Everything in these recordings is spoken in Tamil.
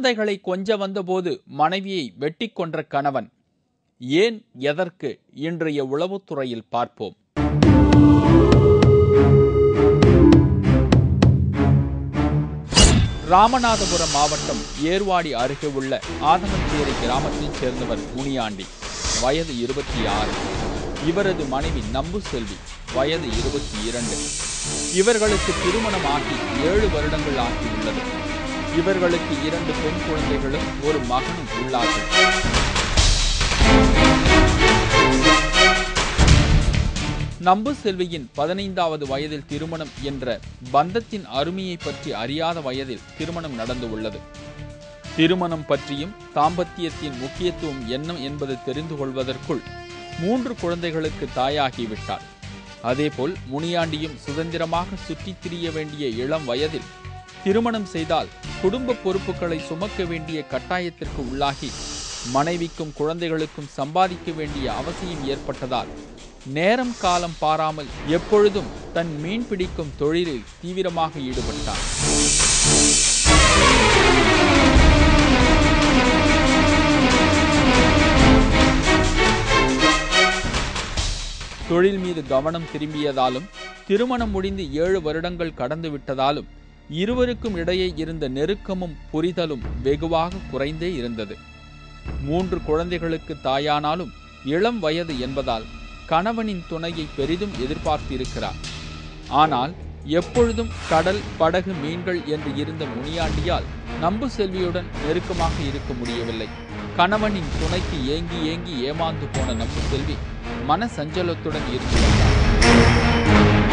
குழந்தைகளை கொஞ்ச வந்தபோது மனைவியை வெட்டிக் கொன்ற கணவன் ஏன் எதற்கு இன்றைய உளவுத்துறையில் பார்ப்போம் ராமநாதபுரம் மாவட்டம் ஏர்வாடி அருகே உள்ள ஆதமஞ்சேரி கிராமத்தைச் சேர்ந்தவர் முனியாண்டி வயது இருபத்தி ஆறு இவரது மனைவி நம்பு செல்வி வயது இருபத்தி இரண்டு இவர்களுக்கு திருமணம் ஆகி ஏழு வருடங்கள் ஆகியுள்ளது இவர்களுக்கு இரண்டு பெண் குழந்தைகளும் ஒரு மகனும் உள்ளார்கள் நம்பு செல்வியின் பதினைந்தாவது வயதில் திருமணம் என்ற பந்தத்தின் அருமையை பற்றி அறியாத வயதில் திருமணம் நடந்து உள்ளது திருமணம் பற்றியும் தாம்பத்தியத்தின் முக்கியத்துவம் என்ன என்பது தெரிந்து கொள்வதற்குள் மூன்று குழந்தைகளுக்கு தாயாகிவிட்டார் அதேபோல் முனியாண்டியும் சுதந்திரமாக சுற்றித் திரிய வேண்டிய இளம் வயதில் திருமணம் செய்தால் குடும்ப பொறுப்புகளை சுமக்க வேண்டிய கட்டாயத்திற்கு உள்ளாகி மனைவிக்கும் குழந்தைகளுக்கும் சம்பாதிக்க வேண்டிய அவசியம் ஏற்பட்டதால் நேரம் காலம் பாராமல் எப்பொழுதும் தன் மீன் பிடிக்கும் தொழிலில் தீவிரமாக ஈடுபட்டார் தொழில் மீது கவனம் திரும்பியதாலும் திருமணம் முடிந்து ஏழு வருடங்கள் கடந்து விட்டதாலும் இருவருக்கும் இடையே இருந்த நெருக்கமும் புரிதலும் வெகுவாக குறைந்தே இருந்தது மூன்று குழந்தைகளுக்கு தாயானாலும் இளம் வயது என்பதால் கணவனின் துணையை பெரிதும் எதிர்பார்த்திருக்கிறார் ஆனால் எப்பொழுதும் கடல் படகு மீன்கள் என்று இருந்த முனியாண்டியால் நம்பு செல்வியுடன் நெருக்கமாக இருக்க முடியவில்லை கணவனின் துணைக்கு ஏங்கி ஏங்கி ஏமாந்து போன நம்பு செல்வி மன சஞ்சலத்துடன் இருந்து வந்தார்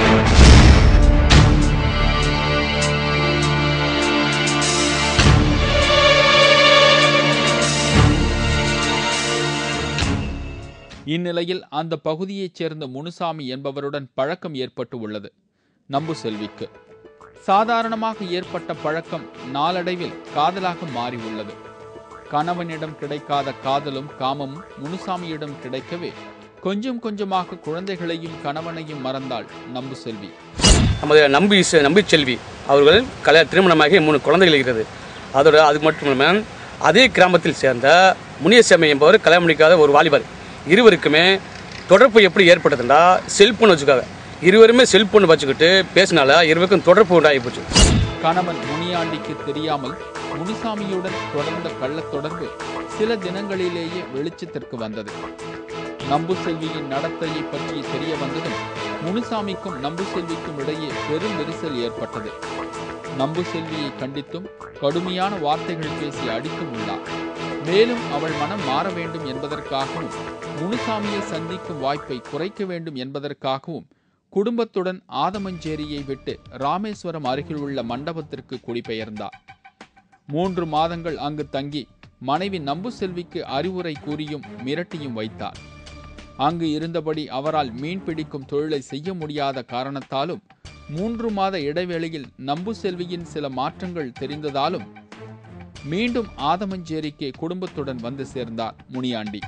இந்நிலையில் அந்த பகுதியைச் சேர்ந்த முனுசாமி என்பவருடன் பழக்கம் ஏற்பட்டு உள்ளது நம்பு செல்விக்கு சாதாரணமாக ஏற்பட்ட பழக்கம் நாளடைவில் காதலாக மாறி உள்ளது கணவனிடம் கிடைக்காத காதலும் காமமும் முனுசாமியிடம் கிடைக்கவே கொஞ்சம் கொஞ்சமாக குழந்தைகளையும் கணவனையும் மறந்தாள் நம்பு செல்வி நமது நம்பி நம்பி செல்வி அவர்கள் கல்யா திருமணமாகி மூணு குழந்தைகள் இருக்கிறது அதோட அது மட்டும் இல்லாமல் அதே கிராமத்தில் சேர்ந்த முனியசாமி என்பவர் கல்யாணம் முடிக்காத ஒரு வாலிபர் இருவருக்குமே தொடர்பு எப்படி ஏற்பட்டதுண்டா செல்போன் வச்சுக்காங்க இருவருமே செல்போன் வச்சுக்கிட்டு பேசினால இருவருக்கும் தொடர்பு உண்டாகி போச்சு கணவன் முனியாண்டிக்கு தெரியாமல் முனிசாமியுடன் தொடர்ந்த கள்ளத் தொடர்பு சில தினங்களிலேயே வெளிச்சத்திற்கு வந்தது நம்பு செல்வியின் நடத்தையை பற்றி தெரிய வந்ததும் முனுசாமிக்கும் நம்பு செல்விக்கும் இடையே பெரும் விரிசல் ஏற்பட்டது நம்பு செல்வியை கண்டித்தும் கடுமையான வார்த்தைகள் பேசி அடித்தும் உள்ளார் மேலும் அவள் மனம் மாற வேண்டும் என்பதற்காகவும் முனுசாமியை சந்திக்கும் வாய்ப்பை குறைக்க வேண்டும் என்பதற்காகவும் குடும்பத்துடன் ஆதமஞ்சேரியை விட்டு ராமேஸ்வரம் அருகில் உள்ள மண்டபத்திற்கு குடிபெயர்ந்தார் மூன்று மாதங்கள் அங்கு தங்கி மனைவி நம்பு செல்விக்கு அறிவுரை கூறியும் மிரட்டியும் வைத்தார் அங்கு இருந்தபடி அவரால் மீன் பிடிக்கும் தொழிலை செய்ய முடியாத காரணத்தாலும் மூன்று மாத இடைவேளையில் நம்பு செல்வியின் சில மாற்றங்கள் தெரிந்ததாலும் மீண்டும் ஆதமஞ்சேரிக்கு குடும்பத்துடன் வந்து சேர்ந்தார் முனியாண்டி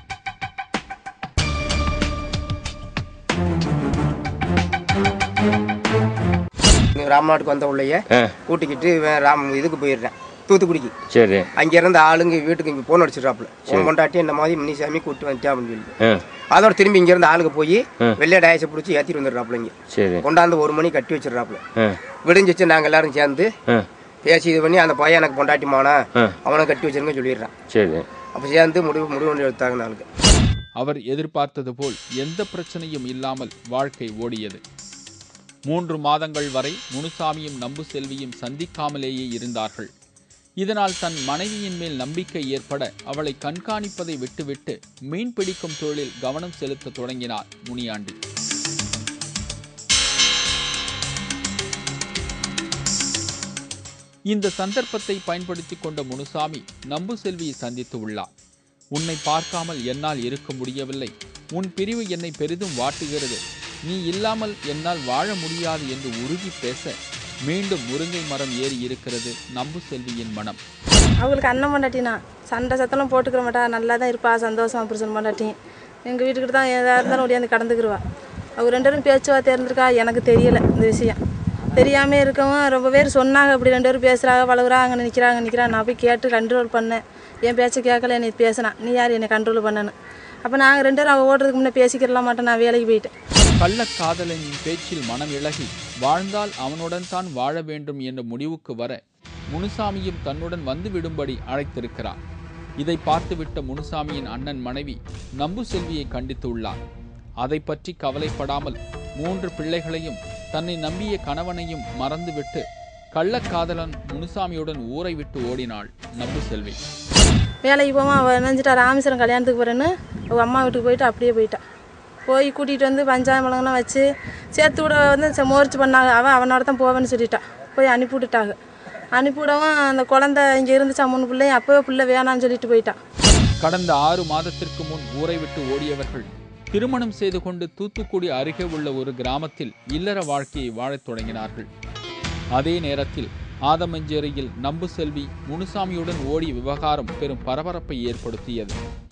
ராமநாட்டுக்கு வந்த உள்ளேய கூட்டிக்கிட்டு இவன் ராம் இதுக்கு போயிடுறேன் தூத்துக்குடிக்கு சரி அங்கேருந்து ஆளுங்க வீட்டுக்கு இங்கே ஃபோன் அடிச்சிட்றாப்புல உன் கொண்டாட்டி இந்த மாதிரி முனிசாமி கூட்டு வந்துட்டா அப்படின்னு சொல்லிட்டு ஆ அதோட திரும்பி இங்கேருந்து ஆளுங்க போய் வெள்ளை டயசை பிடிச்சி ஏற்றிட்டு வந்துடுறாப்புல இங்கே சரி கொண்டாந்து ஒரு மணி கட்டி வச்சிடுறாப்புல ஆ விடிஞ்சிச்சு நாங்கள் எல்லாரும் சேர்ந்து ஆ பேசி இது பண்ணி அந்த பையன் எனக்கு பொண்டாட்டிமானா ஆ. அவனை கட்டி வச்சிருங்க சொல்லிடுறான் சரி அப்போ சேர்ந்து முடிவு முடிவு பண்ணி எடுத்தாங்க நாளுக்கு அவர் எதிர்பார்த்தது போல் எந்த பிரச்சனையும் இல்லாமல் வாழ்க்கை ஓடியது மூன்று மாதங்கள் வரை முனுசாமியும் நம்பு செல்வியும் சந்திக்காமலேயே இருந்தார்கள் இதனால் தன் மனைவியின் மேல் நம்பிக்கை ஏற்பட அவளை கண்காணிப்பதை விட்டுவிட்டு மீன் பிடிக்கும் தொழிலில் கவனம் செலுத்த தொடங்கினார் முனியாண்டி இந்த சந்தர்ப்பத்தை பயன்படுத்திக் கொண்ட முனுசாமி நம்பு செல்வியை சந்தித்து உள்ளார் உன்னை பார்க்காமல் என்னால் இருக்க முடியவில்லை உன் பிரிவு என்னை பெரிதும் வாட்டுகிறது நீ இல்லாமல் என்னால் வாழ முடியாது என்று உருகி பேச மீண்டும் முருங்கை மரம் ஏறி இருக்கிறது நம்பு செல்வியின் மனம் அவங்களுக்கு அண்ணன் பொண்டாட்டினா சண்டை சத்தம்லாம் போட்டுக்கிற மாட்டா நல்லா தான் இருப்பா சந்தோஷமா புருஷன் பொண்டாட்டி எங்கள் வீட்டுக்கிட்ட தான் எதாக இருந்தாலும் ஓடியாந்து கடந்துக்கிருவா அவங்க ரெண்டு பேரும் பேச்சுவார்த்தை இருந்திருக்கா எனக்கு தெரியல இந்த விஷயம் தெரியாமல் இருக்கவும் ரொம்ப பேர் சொன்னாங்க இப்படி ரெண்டு பேரும் பேசுகிறாங்க பழகுறாங்க அங்கே நிற்கிறாங்க நிற்கிறாங்க நான் போய் கேட்டு கண்ட்ரோல் பண்ணேன் என் பேச்சை கேட்கல என்னை பேசினான் நீ யார் என்னை கண்ட்ரோல் பண்ணனு அப்போ நாங்கள் ரெண்டு பேரும் அவள் ஓடுறதுக்கு முன்னே பேசிக்கிறலாம் மாட்டேன் நான் வேலைக்கு போயிட்டேன் கள்ளக்காதலனின் பேச்சில் மனம் இளகி வாழ்ந்தால் அவனுடன் தான் வாழ வேண்டும் என்ற முடிவுக்கு வர முனுசாமியும் தன்னுடன் வந்து விடும்படி அழைத்திருக்கிறார் இதை பார்த்துவிட்ட முனுசாமியின் அண்ணன் மனைவி நம்பு செல்வியை கண்டித்துள்ளார் அதை பற்றி கவலைப்படாமல் மூன்று பிள்ளைகளையும் தன்னை நம்பிய கணவனையும் மறந்துவிட்டு கள்ளக்காதலன் முனுசாமியுடன் ஊரை விட்டு ஓடினாள் நம்பு செல்வி வேலைக்கு போவோம் அவள் நினைஞ்சிட்டா ராமேஸ்வரம் கல்யாணத்துக்கு போகிறேன்னு அவள் அம்மா வீட்டுக்கு போயிட்டு அப்படியே போயிட்டான் போய் கூட்டிகிட்டு வந்து பஞ்சாயம் பழங்கள்லாம் வச்சு சேர்த்து விட வந்து ச- முயற்சி பண்ணாங்க அவன் அவனோட தான் போவேன்னு சொல்லிட்டான் போய் அனுப்பி விட்டுட்டாங்க அனுப்பிவிடவும் அந்த குழந்தை இங்கே இருந்துச்சா மூணு பிள்ளையும் அப்போவே பிள்ளை வேணான்னு சொல்லிட்டு போயிட்டான் கடந்த ஆறு மாதத்திற்கு முன் ஊரை விட்டு ஓடியவர்கள் திருமணம் செய்து கொண்டு தூத்துக்குடி அருகே உள்ள ஒரு கிராமத்தில் இல்லற வாழ்க்கையை வாழத் தொடங்கினார்கள் அதே நேரத்தில் ஆதமஞ்சேரியில் நம்பு செல்வி முனுசாமியுடன் ஓடிய விவகாரம் பெரும் பரபரப்பை ஏற்படுத்தியது